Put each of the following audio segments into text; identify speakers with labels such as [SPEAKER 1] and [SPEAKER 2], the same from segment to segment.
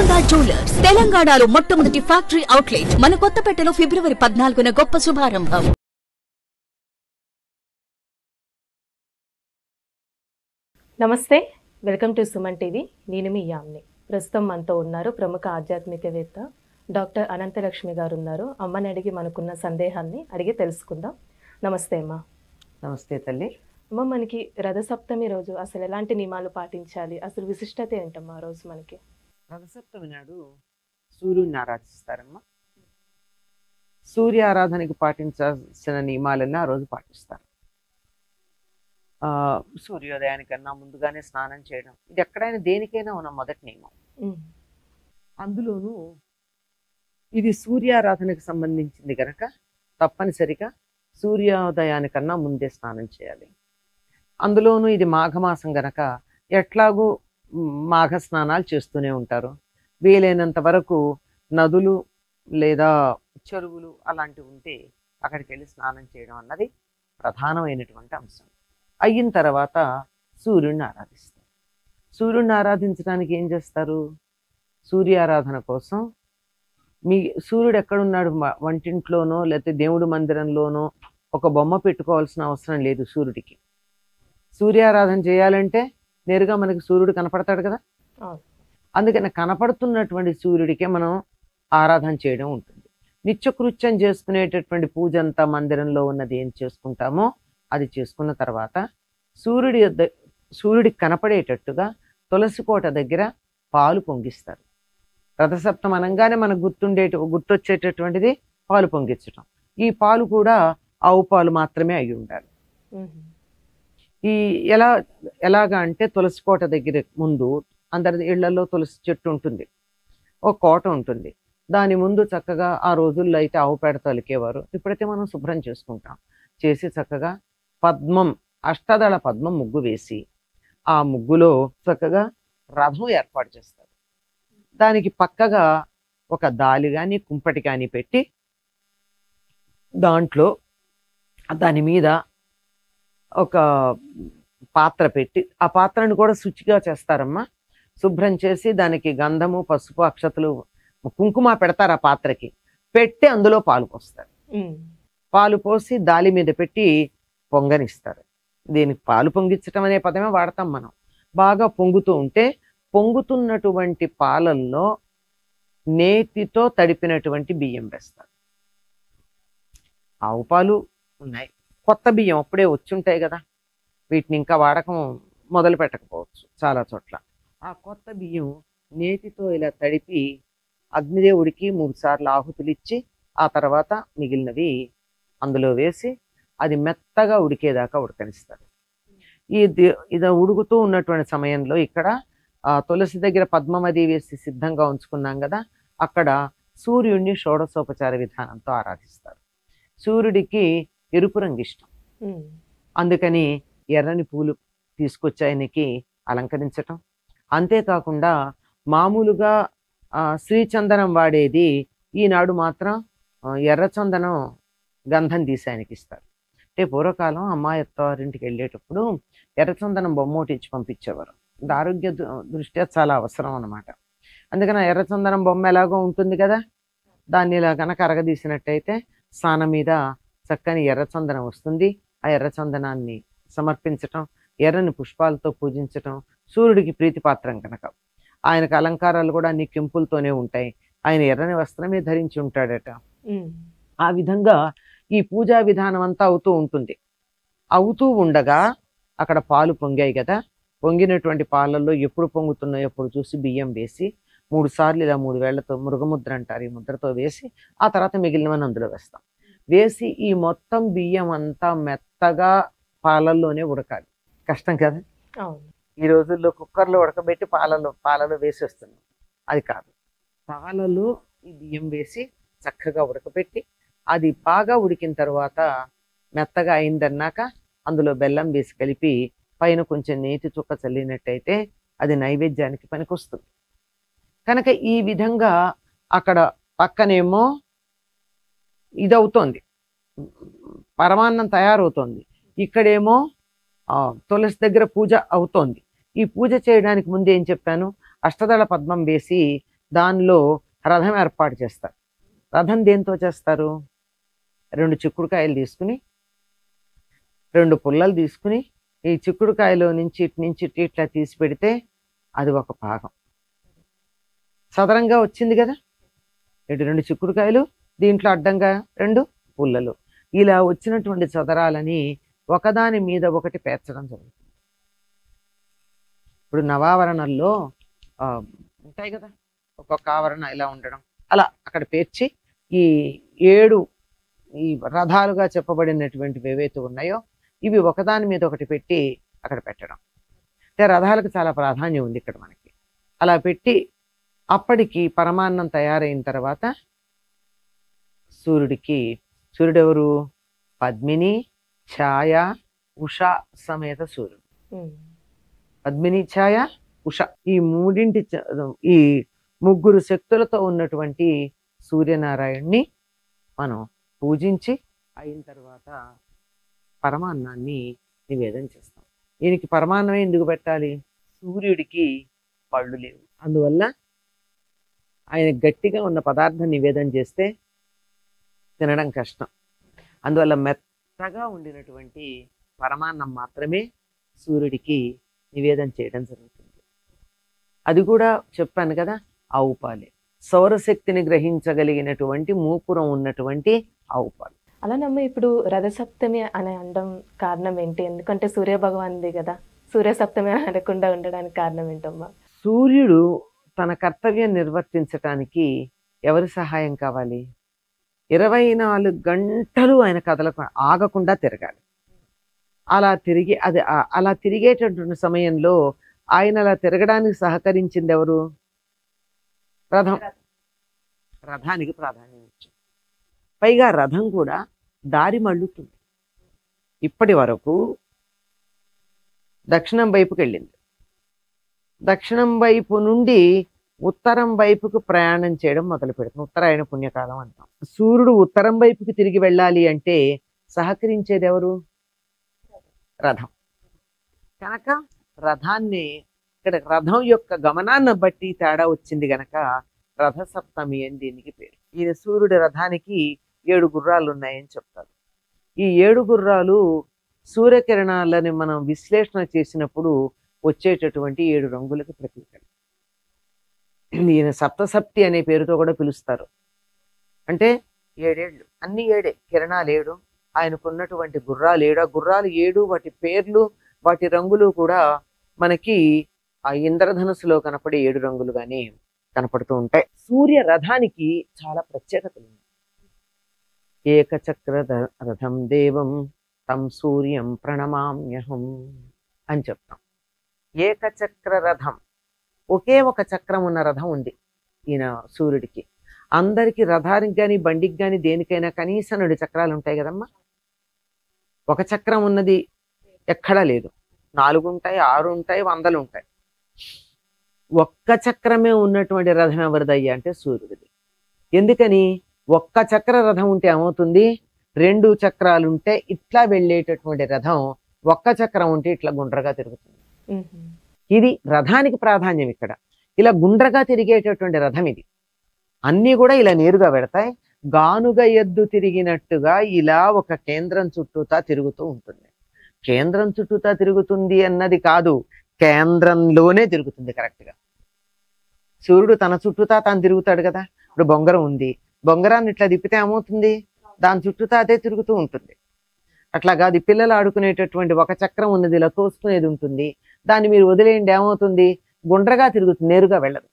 [SPEAKER 1] Golconda jewellers తెలంగాణలో మొట్టమొదటి factory outlet మన కొత్తపేటలో ఫిబ్రవరి పద్నాలుగున గొప్ప శుభారంభం
[SPEAKER 2] నమస్తే వెల్కమ్ టు సుమన్ టీవీ నేను మీ యామ్ని ప్రస్తుతం మనతో ఉన్నారు ప్రముఖ ఆధ్యాత్మికవేత్త డాక్టర్ అనంతలక్ష్మి గారు ఉన్నారు అమ్మని అడిగి మనకున్న సందేహాన్ని అడిగి తెలుసుకుందాం నమస్తే అమ్మ
[SPEAKER 3] నమస్తే తల్లి
[SPEAKER 2] అమ్మ మనకి రథసప్తమి రోజు అసలు ఎలాంటి నియమాలు పాటించాలి అసలు విశిష్టత ఏంటమ్మా ఆ రోజు మనకి
[SPEAKER 3] రథసప్తమి నాడు సూర్యుడిని ఆరాధిస్తారమ్మా సూర్య ఆరాధనకి పాటించాల్సిన నియమాలన్నీ ఆ రోజు పాటిస్తారు ఆ, సూర్యోదయానికన్నా ముందుగానే స్నానం చేయడం ఇది ఎక్కడైనా దేనికైనా ఉన్న మొదటి నియమం
[SPEAKER 2] ఉమ్,
[SPEAKER 3] అందులోనూ ఇది సూర్యారాధనకు సంబంధించింది కనుక తప్పనిసరిగా సూర్యోదయానికన్నా ముందే స్నానం చేయాలి అందులోనూ ఇది మాఘమాసం గనక ఎట్లాగూ మ్, మాఘ స్నానాలు చేస్తూనే ఉంటారు వీలైనంత వరకు నదులు లేదా చెరువులు అలాంటివి ఉంటే అక్కడికి వెళ్ళి స్నానం చేయడం అన్నది ప్రధానమైనటువంటి అంశం అయిన తర్వాత సూర్యుడిని ఆరాధిస్తారు సూర్యుడిని ఆరాధించడానికి ఏం చేస్తారు సూర్యారాధన కోసం మీ సూర్యుడు ఎక్కడున్నాడు మ- వంటింట్లోనో లేకపోతే దేవుడి మందిరంలోనో ఒక బొమ్మ పెట్టుకోవాల్సిన అవసరం లేదు సూర్యుడికి సూర్యారాధన చేయాలంటే నేరుగా మనకి సూర్యుడు కనపడతాడు కదా
[SPEAKER 2] అవును.
[SPEAKER 3] అందుకని కనపడుతున్నటువంటి సూర్యుడికే మనం ఆరాధన చేయడం ఉంటుంది నిత్యకృత్యం చేసుకునేటటువంటి పూజ అంతా మందిరంలో ఉన్నది ఏం చేసుకుంటామో అది చేసుకున్న తర్వాత సూర్యుడి యొద్ద సూర్యుడికి కనపడేటట్టుగా తులసి కోట దగ్గర పాలు పొంగిస్తారు రథసప్తం అనగానే మనకు గుర్తుండే గుర్తొచ్చేటటువంటిది పాలు పొంగించటం ఈ పాలు కూడా ఆవు పాలు మాత్రమే అయి ఉండాలి
[SPEAKER 2] ఉమ్,
[SPEAKER 3] ఈ ఎలా ఎలాగా అంటే తులసి కోట దగ్గర ముందు అందరి ఇళ్లలో తులసి చెట్టు ఉంటుంది ఒక కోట ఉంటుంది దాని ముందు చక్కగా ఆ రోజుల్లో అయితే ఆవు పేడ తలికేవారు ఇప్పుడైతే మనం శుభ్రం చేసుకుంటాం చేసి చక్కగా పద్మం అష్టదళ పద్మం ముగ్గు వేసి ఆ ముగ్గులో చక్కగా రథం ఏర్పాటు చేస్తారు దానికి పక్కగా ఒక దాలి కానీ కుంపటి కానీ పెట్టి దాంట్లో దాని మీద ఒక పాత్ర పెట్టి ఆ పాత్రను కూడా శుచిగా చేస్తారమ్మా శుభ్రం చేసి దానికి గంధము పసుపు అక్షతలు కుంకుమ పెడతారు ఆ పాత్రకి పెట్టి అందులో పాలు పోస్తారు
[SPEAKER 2] ఉమ్,
[SPEAKER 3] పాలు పోసి దాలి మీద పెట్టి పొంగనిస్తారు దీనికి పాలు పొంగించటం అనే పదమే వాడతాం మనం బాగా పొంగుతూ ఉంటే పొంగుతున్నటువంటి పాలల్లో నేతితో తడిపినటువంటి బియ్యం వేస్తారు ఆవు పాలు ఉన్నాయి కొత్త బియ్యం అప్పుడే వచ్చుంటాయి కదా వీటిని ఇంకా వాడకం మొదలు పెట్టకపోవచ్చు చాలా చోట్ల ఆ కొత్త బియ్యం నేతితో ఇలా తడిపి అగ్నిదేవుడికి మూడు సార్లు ఆహుతులు ఇచ్చి ఆ తర్వాత మిగిలినవి అందులో వేసి అది మెత్తగా ఉడికేదాకా ఉడకనిస్తారు ఈ ది- ఇది ఉడుకుతూ ఉన్నటువంటి సమయంలో ఇక్కడ ఆ తులసి దగ్గర పద్మమది వేసి సిద్ధంగా ఉంచుకున్నాం కదా అక్కడ సూర్యుడిని షోడశోపచార విధానంతో ఆరాధిస్తారు సూర్యుడికి ఎరుపు రంగు ఇష్టం
[SPEAKER 2] ఉమ్,
[SPEAKER 3] అందుకని ఎర్రని పూలు తీసుకొచ్చి ఆయనకి అలంకరించటం అంతేకాకుండా మామూలుగా ఆ, శ్రీచందనం వాడేది ఈనాడు మాత్రం ఆ, ఎర్రచందనం గంధం తీసి ఆయనకి ఇస్తారు అంటే పూర్వకాలం అమ్మాయి అత్తవారింటికి వెళ్ళేటప్పుడు ఎర్రచందనం బొమ్మ ఒకటి ఇచ్చి పంపించేవారు ఇది ఆరోగ్య దు- దృష్ట్యా చాలా అవసరం అన్నమాట అందుకని ఆ ఎర్రచందనం బొమ్మ ఎలాగో ఉంటుంది కదా దాన్ని ఇలా కనుక అరగదీసినట్టయితే స్నానం మీద చక్కని ఎర్రచందనం వస్తుంది ఆ ఎర్రచందనాన్ని సమర్పించటం ఎర్రని పుష్పాలతో పూజించటం సూర్యుడికి ప్రీతిపాత్రం కనుక ఆయనకు అలంకారాలు కూడా అన్ని కెంపులతోనే ఉంటాయి ఆయన ఎర్రని వస్త్రమే ధరించి ఉంటాడట
[SPEAKER 2] ఉమ్,
[SPEAKER 3] ఆ విధంగా ఈ పూజా విధానం అంతా అవుతూ ఉంటుంది అవుతూ ఉండగా అక్కడ పాలు పొంగాయి కదా పొంగినటువంటి పాలల్లో ఎప్పుడు పొంగుతున్నాయో ఎప్పుడు చూసి బియ్యం వేసి మూడు సార్లు ఇలా మూడు వేళ్లతో మృగముద్ర అంటారు ఈ ముద్రతో వేసి ఆ తర్వాత మిగిలినవన్నీ అందులో వేస్తాం వేసి ఈ మొత్తం బియ్యం అంతా మెత్తగా పాలల్లోనే ఉడకాలి కష్టం కదా
[SPEAKER 2] అవును
[SPEAKER 3] ఈ రోజుల్లో కుక్కర్లో ఉడకబెట్టి పాలలో పాలలో వేసేస్తున్నాం అది కాదు పాలలో ఈ బియ్యం వేసి చక్కగా ఉడకబెట్టి అది బాగా ఉడికిన తర్వాత మెత్తగా అయిందన్నాక అందులో బెల్లం వేసి కలిపి పైన కొంచెం నేతి చుక్క చల్లినట్టయితే అది నైవేద్యానికి పనికొస్తుంది కనుక ఈ విధంగా అక్కడ పక్కనేమో ఇదవుతోంది పరమాన్నం తయారవుతోంది ఇక్కడేమో ఆ, తులసి దగ్గర పూజ అవుతోంది ఈ పూజ చేయడానికి ముందు ఏం చెప్పాను అష్టదళ పద్మం వేసి దానిలో రథం ఏర్పాటు చేస్తారు రథం దేంతో చేస్తారు రెండు చిక్కుడుకాయలు తీసుకుని రెండు పుల్లలు తీసుకుని ఈ చిక్కుడుకాయలో నుంచి ఇటు నుంచి ఇటు ఇట్లా తీసి పెడితే అది ఒక భాగం సదరంగా వచ్చింది కదా ఇటు రెండు చిక్కుడుకాయలు దీంట్లో అడ్డంగా రెండు పుల్లలు ఇలా వచ్చినటువంటి చదరాలని ఒకదాని మీద ఒకటి పేర్చడం జరుగుతుంది ఇప్పుడు నవావరణల్లో ఆ, ఉంటాయి కదా ఒక్కొక్క ఆవరణ ఇలా ఉండడం అలా అక్కడ పేర్చి ఈ ఏడు ఈ రథాలుగా చెప్పబడినటువంటివి ఏవైతే ఉన్నాయో ఇవి ఒకదాని మీద ఒకటి పెట్టి అక్కడ పెట్టడం అంటే రథాలకు చాలా ప్రాధాన్యం ఉంది ఇక్కడ మనకి అలా పెట్టి అప్పటికి పరమాన్నం తయారైన తర్వాత సూర్యుడికి సూర్యుడు ఎవరు పద్మిని ఛాయ ఉష సమేత సూర్యుడు
[SPEAKER 2] ఉమ్.
[SPEAKER 3] పద్మిని ఛాయ ఉష ఈ మూడింటి చ- ఈ ముగ్గురు శక్తులతో ఉన్నటువంటి సూర్యనారాయణ్ణి మనం పూజించి అయిన తర్వాత పరమాన్నాన్ని నివేదన చేస్తాం ఈయనకి పరమాన్నమే ఎందుకు పెట్టాలి సూర్యుడికి పళ్ళు లేవు అందువల్ల ఆయన గట్టిగా ఉన్న పదార్థం నివేదన చేస్తే తినడం కష్టం అందువల్ల మెత్తగా ఉండినటువంటి పరమాన్నం మాత్రమే సూర్యుడికి నివేదన చేయడం జరుగుతుంది అది కూడా చెప్పాను కదా ఆవు పాలే సౌరశక్తిని గ్రహించగలిగినటువంటి మూపురం ఉన్నటువంటి ఆవు పాలు
[SPEAKER 2] అలానమ్మ ఇప్పుడు రథసప్తమి అని అనడం కారణం ఏంటి ఎందుకంటే సూర్య భగవాన్ది కదా సూర్య సప్తమి అని అనకుండా ఉండడానికి కారణం ఏంటమ్మా
[SPEAKER 3] సూర్యుడు తన కర్తవ్యం నిర్వర్తించటానికి ఎవరి సహాయం కావాలి ఇరవై నాలుగు గంటలు ఆయన కదలకు ఆగకుండా తిరగాలి అలా తిరిగి అది ఆ- అలా తిరిగేటటువంటి సమయంలో ఆయన అలా తిరగడానికి సహకరించింది ఎవరు రథం రథానికి ప్రాధాన్యం ఇచ్చింది పైగా రథం కూడా దారి మళ్ళుతుంది ఇప్పటి వరకు దక్షిణం వైపుకి వెళ్ళింది దక్షిణం వైపు నుండి ఉత్తరం వైపుకు ప్రయాణం చేయడం మొదలు పెడుతుంది ఉత్తరాయణ పుణ్యకాలం అంటాం సూర్యుడు ఉత్తరం వైపుకి తిరిగి వెళ్ళాలి అంటే సహకరించేది ఎవరు రథం కనుక రథాన్ని ఇక్కడ రథం యొక్క గమనాన్ని బట్టి తేడా వచ్చింది గనక రథ సప్తమి అని దీనికి పేరు ఈయన సూర్యుడి రథానికి ఏడు గుర్రాలు ఉన్నాయని చెప్తారు ఈ ఏడు గుర్రాలు సూర్యకిరణాలని మనం విశ్లేషణ చేసినప్పుడు వచ్చేటటువంటి ఏడు రంగులకు ప్రతీకలు ఈయన సప్తసప్తి అనే పేరుతో కూడా పిలుస్తారు అంటే ఏడేళ్ళు అన్ని ఏడే కిరణాలు ఏడు ఆయనకున్నటువంటి గుర్రాలు ఏడు ఆ గుర్రాలు ఏడు వాటి పేర్లు వాటి రంగులు కూడా మనకి ఆ ఇంద్రధనుసులో కనపడే ఏడు రంగులుగానే కనపడుతూ ఉంటాయి సూర్య రథానికి చాలా ప్రత్యేకతలు ఉన్నాయి ఏకచక్ర ద- రథం దేవం తం సూర్యం ప్రణమామ్యహం అని చెప్తాం ఏకచక్ర రథం ఒకే ఒక చక్రం ఉన్న రథం ఉంది ఈయన సూర్యుడికి అందరికి రథానికి కానీ బండికి కానీ దేనికైనా కనీసం రెండు చక్రాలు ఉంటాయి కదమ్మా ఒక చక్రం ఉన్నది ఎక్కడా లేదు నాలుగు ఉంటాయి ఆరు ఉంటాయి వందలు ఉంటాయి ఒక్క చక్రమే ఉన్నటువంటి రథం ఎవరిదయ్యా అంటే సూర్యుడిది ఎందుకని ఒక్క చక్ర రథం ఉంటే ఏమవుతుంది రెండు చక్రాలు ఉంటే ఇట్లా వెళ్ళేటటువంటి రథం ఒక్క చక్రం ఉంటే ఇట్లా గుండ్రగా తిరుగుతుంది
[SPEAKER 2] ఉహుం.
[SPEAKER 3] ఇది రథానికి ప్రాధాన్యం ఇక్కడ ఇలా గుండ్రగా తిరిగేటటువంటి రథం ఇది అన్నీ కూడా ఇలా నేరుగా పెడతాయి గానుగ ఎద్దు తిరిగినట్టుగా ఇలా ఒక కేంద్రం చుట్టూతా తిరుగుతూ ఉంటుంది కేంద్రం చుట్టూతా తిరుగుతుంది అన్నది కాదు కేంద్రంలోనే తిరుగుతుంది కరెక్ట్ గా సూర్యుడు తన చుట్టూతా తాను తిరుగుతాడు కదా ఇప్పుడు బొంగరం ఉంది బొంగరాన్ని ఇట్లా తిప్పితే ఏమవుతుంది దాని చుట్టూతా అదే తిరుగుతూ ఉంటుంది అట్లా కాదు ఈ పిల్లలు ఆడుకునేటటువంటి ఒక చక్రం ఉన్నది ఇలా తోసుకునేది ఉంటుంది దాన్ని మీరు వదిలేయండి ఏమవుతుంది గుండ్రగా తిరుగుతుంది నేరుగా వెళ్ళదు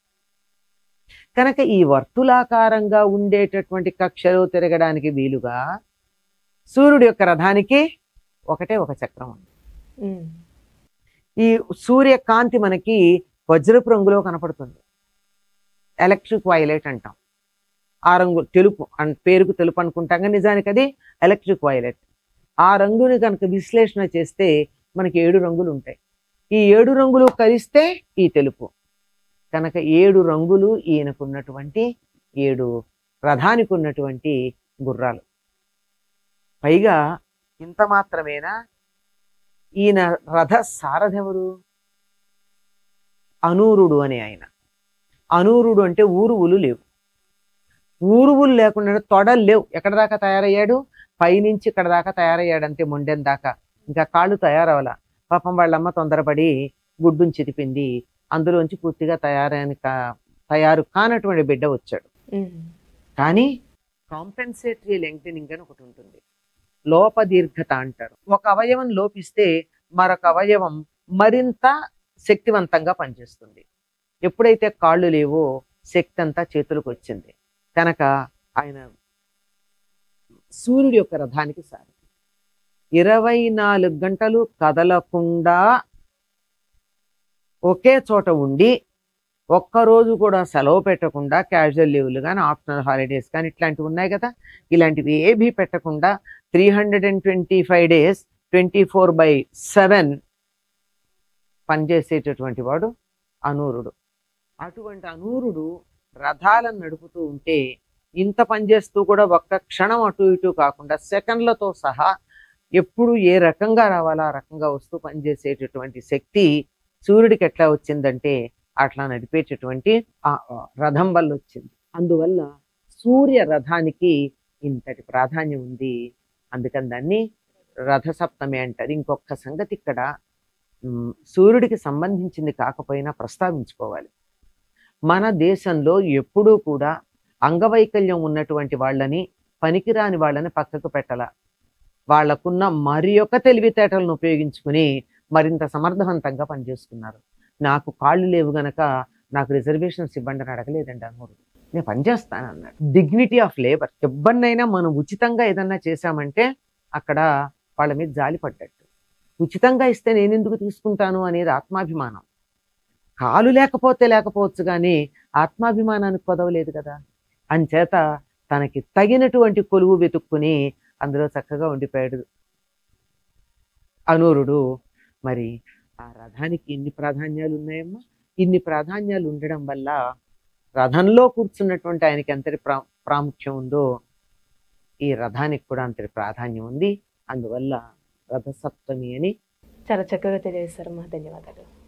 [SPEAKER 3] కనుక ఈ వర్తులాకారంగా ఉండేటటువంటి కక్షలో తిరగడానికి వీలుగా సూర్యుడి యొక్క రథానికి ఒకటే ఒక చక్రం ఉంది
[SPEAKER 2] ఉమ్.
[SPEAKER 3] ఈ సూర్య కాంతి మనకి వజ్రపు రంగులో కనపడుతుంది ఎలక్ట్రిక్ వైలెట్ అంటాం ఆ రంగు తెలుపు అన్ పేరుకు తెలుపు అనుకుంటాం కానీ నిజానికి అది ఎలక్ట్రిక్ వైలెట్ ఆ రంగుని కనుక విశ్లేషణ చేస్తే మనకి ఏడు రంగులు ఉంటాయి ఈ ఏడు రంగులు కలిస్తే ఈ తెలుపు కనుక ఏడు రంగులు ఈయనకున్నటువంటి ఏడు రథానికి ఉన్నటువంటి గుర్రాలు పైగా ఇంత మాత్రమేనా ఈయన రథ సారథెవరు అనూరుడు అనే ఆయన అనూరుడు అంటే ఊరువులు లేవు ఊరువులు లేకుండా తొడలు లేవు ఎక్కడ దాకా తయారయ్యాడు పైనుంచి ఇక్కడ దాకా తయారయ్యాడు అంతే మొండెం దాకా ఇంకా కాళ్ళు తయారవల పాపం వాళ్ళమ్మ తొందరపడి గుడ్డుని చితిపింది అందులోంచి పూర్తిగా తయారైన కా- తయారు కానటువంటి బిడ్డ వచ్చాడు
[SPEAKER 2] ఉమ్.
[SPEAKER 3] కానీ కాంపెన్సేటరీ లెంగ్టనింగ్ అని ఒకటి ఉంటుంది లోపదీర్ఘత అంటారు ఒక అవయవం లోపిస్తే మరొక అవయవం మరింత శక్తివంతంగా పనిచేస్తుంది ఎప్పుడైతే కాళ్ళు లేవో శక్తి అంతా చేతులకు వచ్చింది కనుక ఆయన సూర్యుడి యొక్క రథానికి సారి ఇరవై నాలుగు గంటలు కదలకుండా ఒకే చోట ఉండి ఒక్కరోజు కూడా సెలవు పెట్టకుండా క్యాజువల్ లీవ్లు కానీ ఆప్షనల్ హాలిడేస్ కానీ ఇట్లాంటివి ఉన్నాయి కదా ఇలాంటివి ఏమీ పెట్టకుండా three hundred and twenty five days twenty four by seven పనిచేసేటటువంటి వాడు అనూరుడు అటువంటి అనూరుడు రథాలను నడుపుతూ ఉంటే ఇంత పనిచేస్తూ కూడా ఒక్క క్షణం అటు ఇటు కాకుండా సెకండ్లతో సహా ఎప్పుడు ఏ రకంగా రావాలో ఆ రకంగా వస్తూ పనిచేసేటటువంటి శక్తి సూర్యుడికి ఎట్లా వచ్చిందంటే అట్లా నడిపేటటువంటి ఆ ఆ రథం వల్ల వచ్చింది అందువల్ల సూర్య రథానికి ఇంతటి ప్రాధాన్యం ఉంది అందుకని దాన్ని రథసప్తమి అంటారు ఇంకొక సంగతి ఇక్కడ ఉమ్, సూర్యుడికి సంబంధించింది కాకపోయినా ప్రస్తావించుకోవాలి మన దేశంలో ఎప్పుడూ కూడా అంగవైకల్యం ఉన్నటువంటి వాళ్ళని పనికిరాని వాళ్ళని పక్కకు పెట్టాల వాళ్లకున్న మరి యొక్క తెలివితేటలను ఉపయోగించుకుని మరింత సమర్థవంతంగా పనిచేస్తున్నారు నాకు కాళ్ళు లేవు గనక నాకు రిజర్వేషన్స్ ఇవ్వండి అని అడగలేదండి అనూరు నేను పనిచేస్తాను అన్నాడు డిగ్నిటీ ఆఫ్ లేబర్ ఎవ్వరినైనా మనం ఉచితంగా ఏదన్నా చేశామంటే అక్కడ వాళ్ళ మీద జాలి పడ్డట్టు ఉచితంగా ఇస్తే నేను ఎందుకు తీసుకుంటాను అనేది ఆత్మాభిమానం కాలు లేకపోతే లేకపోవచ్చు కానీ ఆత్మాభిమానానికి కొదవలేదు కదా అంచేత తనకి తగినటువంటి కొలువు వెతుక్కుని అందులో చక్కగా ఉండిపోయాడు అనూరుడు మరి ఆ రథానికి ఇన్ని ప్రాధాన్యాలు ఉన్నాయమ్మా ఇన్ని ప్రాధాన్యాలు ఉండడం వల్ల రథంలో కూర్చున్నటువంటి ఆయనకి ఎంతటి ప్రా ప్రాముఖ్యం ఉందో ఈ రథానికి కూడా అంతటి ప్రాధాన్యం ఉంది అందువల్ల రథసప్తమి అని
[SPEAKER 2] చాలా చక్కగా తెలియజేశారు మా ధన్యవాదాలు